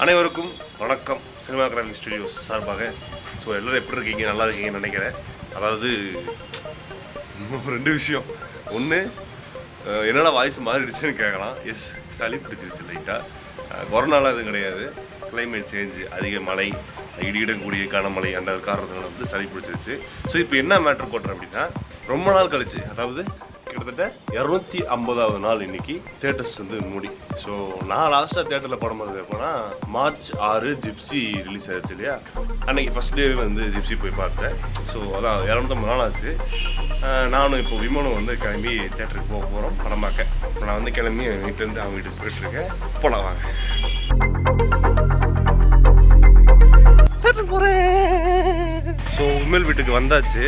அனைவருக்கும் வணக்கம் சினிமா கிராமி ஸ்டுடியோஸ் சார்பாக ஸோ எல்லோரும் எப்படி இருக்கீங்க நல்லா இருக்கீங்கன்னு நினைக்கிறேன் அதாவது ரெண்டு விஷயம் ஒன்று என்னடா வாய்ஸ் மாறிடுச்சுன்னு கேட்கலாம் எஸ் சளி பிடிச்சிருச்சு லைட்டாக கொரோனாலாம் எதுவும் கிடையாது climate சேஞ்ச் அதிக மழை இடியுடன் கூடிய கனமழை அந்த காரணத்தினால வந்து சளி பிடிச்சிருச்சு ஸோ இப்போ என்ன மேட்ரு போட்டுறேன் அப்படின்னா ரொம்ப நாள் கழிச்சு அதாவது கிட்டத்தட்ட இரநூத்தி ஐம்பதாவது நாள் இன்னைக்கு தேட்டர்ஸ் வந்து மூடி ஸோ நான் லாஸ்ட்டாக தேட்டரில் படம் பார்த்தது எப்போனா மார்ச் ஆறு ஜிப்சி ரிலீஸ் ஆயிடுச்சு இல்லையா அன்னைக்கு ஃபஸ்ட் டே வந்து ஜிப்சி போய் பார்த்தேன் ஸோ அதான் இரநூத்தம்பது நாள் ஆச்சு அஹ் நானும் இப்போ விமானம் வந்து கிளம்பி தேட்டருக்கு போக போகிறோம் படம் பார்க்க இப்போ நான் வந்து கிளம்பி என் வீட்டிலேருந்து அவங்க வீட்டுக்கு போயிட்டுருக்கேன் போகலாம் வாங்க தேட்டருக்கு போகிறேன் ஸோ உண்மையில் வீட்டுக்கு வந்தாச்சு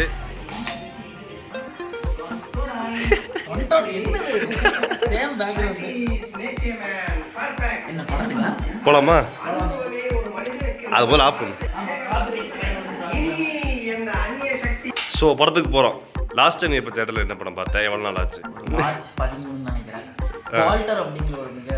வந்துட்டோம், என்னது சேம் பேக்ரவுண்ட் என்ன படத்துக்கா போகலாமா அது போல் ஆப் பண்ணு ஆமா காப்பிரைட்ஸ் ஸோ படத்துக்கு போகிறோம் லாஸ்ட் டைம் இப்போ தேட்டரில் என்ன படம் பார்த்தேன் எவ்வளோ நாள் ஆச்சு மார்ச் பதிமூணுன்னு நினைக்கிறேன் வால்டர் அப்படிங்கிற ஒரு மிக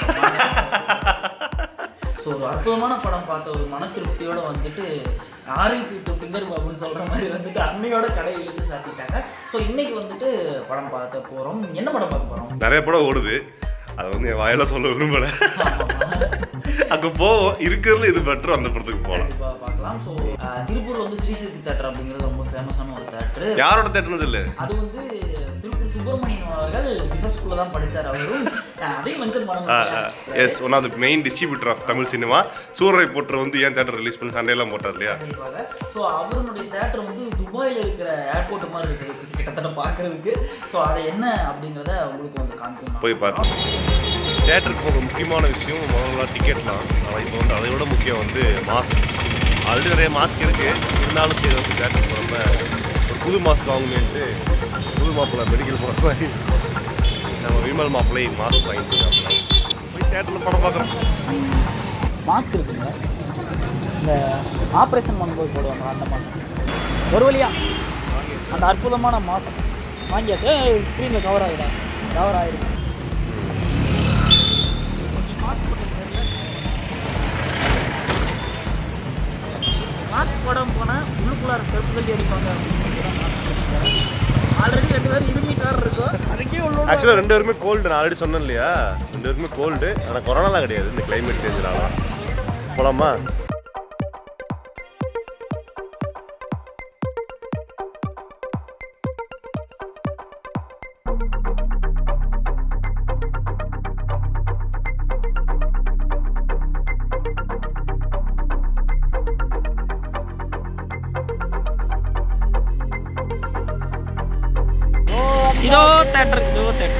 ஸோ ஒரு அற்புதமான படம் பார்த்த ஒரு மன திருப்தியோட வந்துட்டு ஆர்ஐபி டு ஃபிங்கர் பாபுன்னு சொல்ற மாதிரி வந்துட்டு அன்னையோட கடையை இழுத்து சாத்திட்டாங்க ஸோ இன்னைக்கு வந்துட்டு படம் பார்க்க போறோம் என்ன படம் பார்க்க போறோம் நிறைய படம் ஓடுது அதை வந்து என் வாயில சொல்ல விரும்பலை அங்கே போவோம் இருக்கிறதுல இது பெட்டர் அந்த படத்துக்கு போகலாம் கண்டிப்பா பார்க்கலாம் ஸோ திருப்பூர்ல வந்து ஸ்ரீசக்தி தேட்டர் அப்படிங்கிறது ரொம்ப ஃபேமஸான ஒரு தேட்டர் யாரோட தேட்டர்னு சொல்லு அது வந்து திருப்பூர் சுப்பிரமணியன் அவர்கள் பிசப் ஸ்கூல்ல தான் படிச்சார் அவரும் அஹ் அதையும் மென்ஷன் பண்ண முடியல as one of the main distributor of Tamil cinema Soorarai Pottru வந்து ஏன் தேட்டர் ரிலீஸ் பண்ணி சண்டையெல்லாம் போட்டார் இல்லையா கண்டிப்பாக ஸோ அவருடைய தேட்டர் வந்து துபாயில் இருக்கிற ஏர்போர்ட் மாதிரி இருக்குது கிட்டத்தட்ட பார்க்கறதுக்கு ஸோ அதை என்ன அப்படிங்கிறத உங்களுக்கு வந்து காமிக்கணும் போய் பார்க்கலாம் தேட்டருக்கு போக முக்கியமான விஷயம் முதல்ல டிக்கெட்லாம் ஆனால் இப்போ வந்து அதை விட முக்கியம் வந்து மாஸ்க் ஆல்ரெடி நிறைய மாஸ்க் இருக்கு இருந்தாலும் சரி வந்து தேட்டருக்கு போகிறப்ப ஒரு புது மாஸ்க் வாங்கணுன்ட்டு புது மாப்பிள்ளை மெடிக்கல் போகிற மாதிரி நம்ம விமல் மாப்பிள்ளை மாஸ்க் வாங்கிட்டு இருக்காங்க. போய் தேட்டரில் படம் பார்க்குறோம் மாஸ்க் இருக்குங்க இந்த ஆப்ரேஷன் பண்ணும்போது போடுவாங்க அந்த மாஸ்க் ஒரு வழியா அந்த அற்புதமான மாஸ்க் வாங்கியாச்சு ஸ்க்ரீனில் கவர் ஆகிடா கவர் ஆகிடுச்சு மாஸ்க் போடாம போனால் உள்ளுக்குள்ளார செருப்பு கட்டி அடிப்பாங்க ஆல்ரெடி ரெண்டு பேரும் இருமிக்கார் இருக்கும் அதுக்கே உள்ள ஆக்சுவலாக ரெண்டு பேருமே கோல்டு நான் ஆல்ரெடி சொன்னேன் இல்லையா ரெண்டு பேருமே கோல்டு ஆனால் கொரோனாலாம் கிடையாது இந்த கிளைமேட் சேஞ்சினால போலாமா இதோ தேட்டர் இதோ தேட்டர்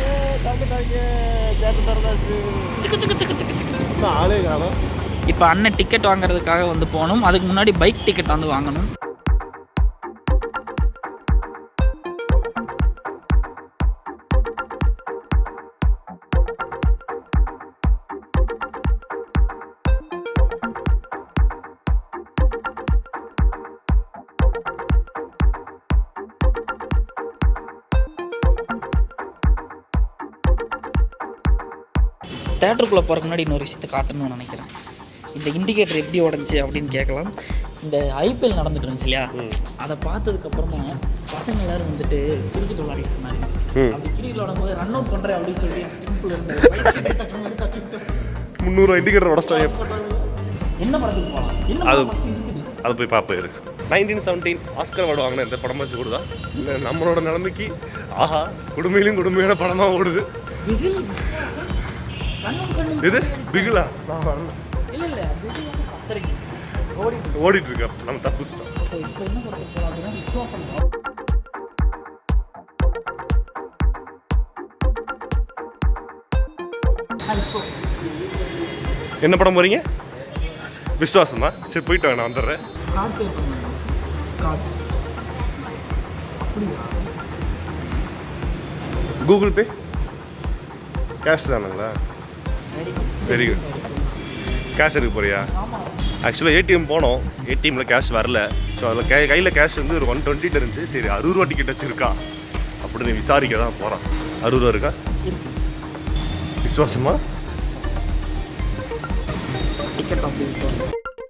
ஆளே காணும் இப்போ அண்ணன் டிக்கெட் வாங்குறதுக்காக வந்து போகணும் அதுக்கு முன்னாடி பைக் டிக்கெட் வந்து வாங்கணும் தேட்டருக்குள்ளே போகிறக்கு முன்னாடி இன்னொரு விஷயத்தை காட்டணும்னு நினைக்கிறேன் இந்த இண்டிகேட்டர் எப்படி உடஞ்சி அப்படின்னு கேட்கலாம் இந்த ஐபிஎல் நடந்துட்டு இருந்துச்சு இல்லையா அதை பார்த்ததுக்கு அப்புறமா பசங்க எல்லாரும் வந்துட்டு கிரிக்கெட் விளையாடிட்டு இருந்தாங்க அப்படி கிரிக்கெட் விளையாடும் போது ரன் அவுட் பண்ணுறேன் அப்படின்னு சொல்லி ஸ்டிம்பிள் இருந்தது முந்நூறு இண்டிகேட்டர் உடச்சிட்டாங்க என்ன படத்துக்கு போகலாம் என்ன அது- படம் first இருக்குது அது போய் பார்ப்போம் இருக்கு நைன்டீன் செவன்டீன் ஆஸ்கர் அவார்டு வாங்கின இந்த படம் வச்சு கொடுதா இல்லை நம்மளோட நிலைமைக்கு ஆஹா கொடுமையிலும் கொடுமையான படமாக ஓடுது பிகில் விஸ்வாசம் கண்ணும் கண்ணும் இது பிகிலா நான் வரல இல்லை இல்லை பிகில் வந்து பத்தரைக்கு ஓடிட்டு ஓடிட்டு இருக்கேன் நம்ம தப்பிச்சிட்டோம் ஸோ இப்போ என்ன படத்துக்கு போகலாம் அப்படின்னா விஸ்வாசம் ஆ, இப்போ என்ன படம் போறீங்க விஸ்வாசமா சரி போயிட்டு வாங்க நான் வந்துடுறேன் கார்டு பே பண்ணுங்க கார்டு அப்படியா கூகுள் பே கேஷ் தானுங்களா வெரி சரி கேஷ் எடுக்க போறியா ஆமாம் ஆக்சுவலாக ஏடிஎம் போனோம் ஏடிஎம்மில் கேஷ் வரல ஸோ அதில் கை கையில் கேஷ் வந்து ஒரு ஒன் டுவெண்ட்டிட்டு இருந்துச்சு சரி அறுபது ரூபா டிக்கெட் வச்சுருக்கா அப்படின்னு விசாரிக்க தான் போகிறான் அறுபது ரூபா இருக்கா இருக்கு விசுவாசமா டிக்கெட் அப்படி விசுவாசம்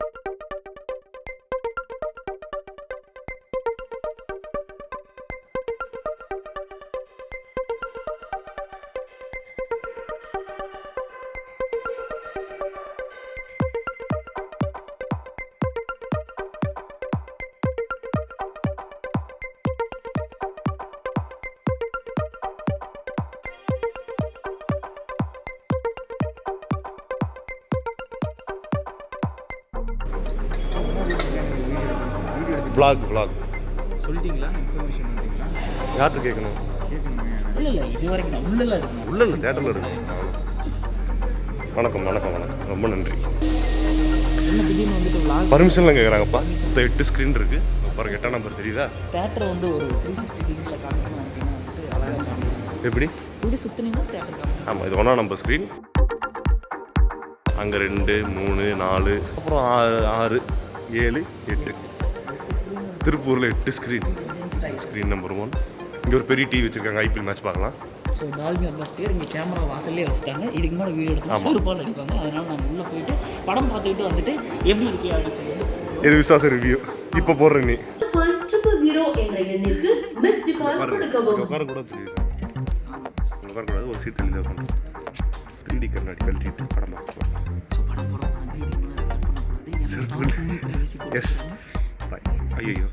vlog vlog சொல்லிட்டீங்களா இன்ஃபர்மேஷன் பண்ணிட்டீங்களா யார்கிட்ட கேட்கணும் கேட்கணுங்க இல்லை இல்லை இது வரைக்கும் நான் உள்ளெல்லாம் எடுக்கணும் உள்ள இல்லை தேட்டரில் இருக்கு வணக்கம் வணக்கம் வணக்கம் ரொம்ப நன்றி என்ன திடீர்னு வந்துட்டு vlog பர்மிஷன்லாம் கேட்குறாங்கப்பா மொத்தம் எட்டு ஸ்க்ரீன் இருக்கு பாருங்க எட்டாம் நம்பர் தெரியுதா தேட்டரை வந்து ஒரு த்ரீ சிக்ஸ்டி டிகிரியில் காமிக்கணும் அப்படின்னா வந்துட்டு அழகாக காமிக்கணும் எப்படி இப்படி சுற்றினீங்கன்னா தேட்டர் காமிக்கணும் ஆமாம் இது ஒன்றாம் நம்பர் ஸ்க்ரீன் அங்கே ரெண்டு மூணு நாலு அப்புறம் ஆறு ஆறு ஏழு எட்டு திருப்பூரில் எட்டு ஸ்க்ரீன் ஸ்க்ரீன் நம்பர் ஒன் இங்கே ஒரு பெரிய டிவி வச்சுருக்காங்க ஐபிஎல் மேட்ச் பார்க்கலாம் ஸோ டால்பி அட்மாஸ்பியர் இங்கே கேமரா வாசல்லே வச்சுட்டாங்க இதுக்கு மேலே வீடியோ எடுத்து செருப்பால் அடிப்பாங்க அதனால் நாங்கள் உள்ளே போயிட்டு படம் பார்த்துக்கிட்டு வந்துட்டு எப்படி இருக்கே அப்படின்னு சொல்லி இது விசுவாச ரிவ்யூ இப்போ போடுற நீ ட்ரிபிள் ஜீரோ என்ற எண்ணிற்கு மிஸ்டு கால் கொடுக்கவும் உட்காரக்கூடாது தெரியுது உட்காரக்கூடாது ஒரு சீட் தெளிவாக உட்காந்து த்ரீ டி கண்ணாடி கழட்டிட்டு படம் பார்க்கலாம் ஸோ படம் போகிறோம் இதுக்கு மேலே ரெக்கார்ட் பண்ணக்கூடாது எஸ் பாய் ஐயோ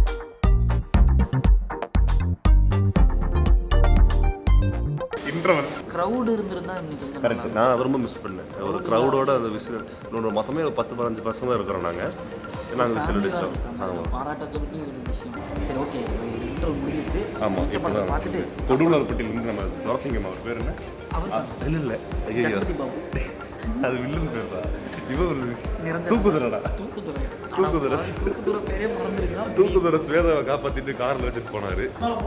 இன்டர்வல் க்ரௌடு இருந்திருந்தா இன்னைக்கு கொஞ்சம் நல்லா கரெக்ட் நான் அதை ரொம்ப மிஸ் பண்ணேன் ஒரு க்ரௌடோட அந்த விசில் இன்னொன்று மொத்தமே ஒரு பத்து பதினஞ்சு பசங்க தான் இருக்கிறோம் நாங்கள் நாங்கள் விசில் அடித்தோம் ஆமாம் பாராட்டக்கூடிய ஒரு விஷயம் சரி ஓகே இன்டர்வல் முடிஞ்சிச்சு ஆமாம் மிச்ச இப்போ படத்தை தான் பார்த்துட்டு கொடுமலப்பட்டியிலேருந்து நம்ம நரசிங்கம் அவர் பேர் என்ன அவர் இல்லை இல்லை ஐயோ ஜெகபதி பாபு அது வில்லன் பேர் தான் இவன் ஒரு நிரஞ்சன் தூக்குதுறடா தூக்குதுறை தூக்குதுறை. ஆனா, தூக்குதுறை பேரே மறந்துருக்கிறான் தூக்குதுற ஸ்வேதாவை காப்பாத்திட்டு கார்ல வச்சுட்டு போனாரு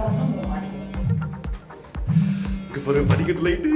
இங்க பாரு படிக்கட்டு லைட்டு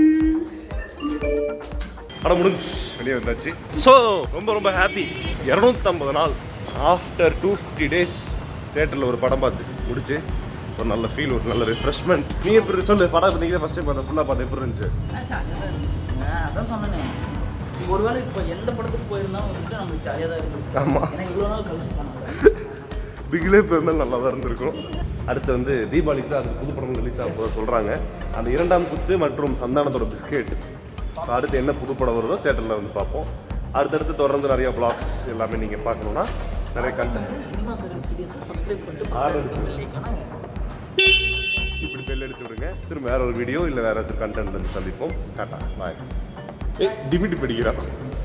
அட முடிஞ்சு வெளியே வந்தாச்சு ஸோ ரொம்ப ரொம்ப ஹாப்பி இரநூத்தம்பது நாள் ஆஃப்டர் டூ ஃபிஃப்டி டேஸ் தேட்டரில் ஒரு படம் பார்த்து முடிச்சு ஒரு நல்ல ஃபீல் ஒரு நல்ல ரெஃப்ரெஷ்மெண்ட் நீ எப்படி சொல்லு படம் நீங்கள் தான் ஃபஸ்ட் டைம் பார்த்த ஃபுல்லாக பார்த்து எப்படி இருந்துச்சு ஜாலியாக தான் இருந்துச்சுங்க அதான் சொன்னேனே ஒருவேளை இப்போ எந்த படத்துக்கு போயிருந்தாலும் வந்துட்டு நம்மளுக்கு ஜாலியாக தான் இருக்கும் ஆமாம் ஏன்னா இவ்வளோ நாள் கழிச்சு பண்ண பிகிலே போயிருந்தால் நல்லா தான் இருந்திருக்கும் அடுத்து வந்து தீபாவளிக்கு தான் அதுக்கு புது படம் ரிலீஸ் ஆக போக சொல்கிறாங்க அந்த இரண்டாம் குத்து மற்றும் சந்தானத்தோட பிஸ்கெட் அடுத்து என்ன புது படம் வருதோ தேட்டரில் வந்து பார்ப்போம் அடுத்தடுத்து தொடர்ந்து நிறைய vlogs எல்லாமே நீங்கள் பார்க்கணுன்னா நிறைய கண்டென்ட் சினிமா பேர் சீரியஸாக சப்ஸ்கிரைப் பண்ணிட்டு ஆரம்பிச்சு. பக்கத்துல இப்படி பெல் அடிச்சு விடுங்க திரும்ப வேற ஒரு வீடியோ இல்லை வேற ஏதாச்சும் கண்டென்ட் வந்து சந்திப்போம் டாட்டா பாய் ஏய் டிமிட்டி படிக்கிறான்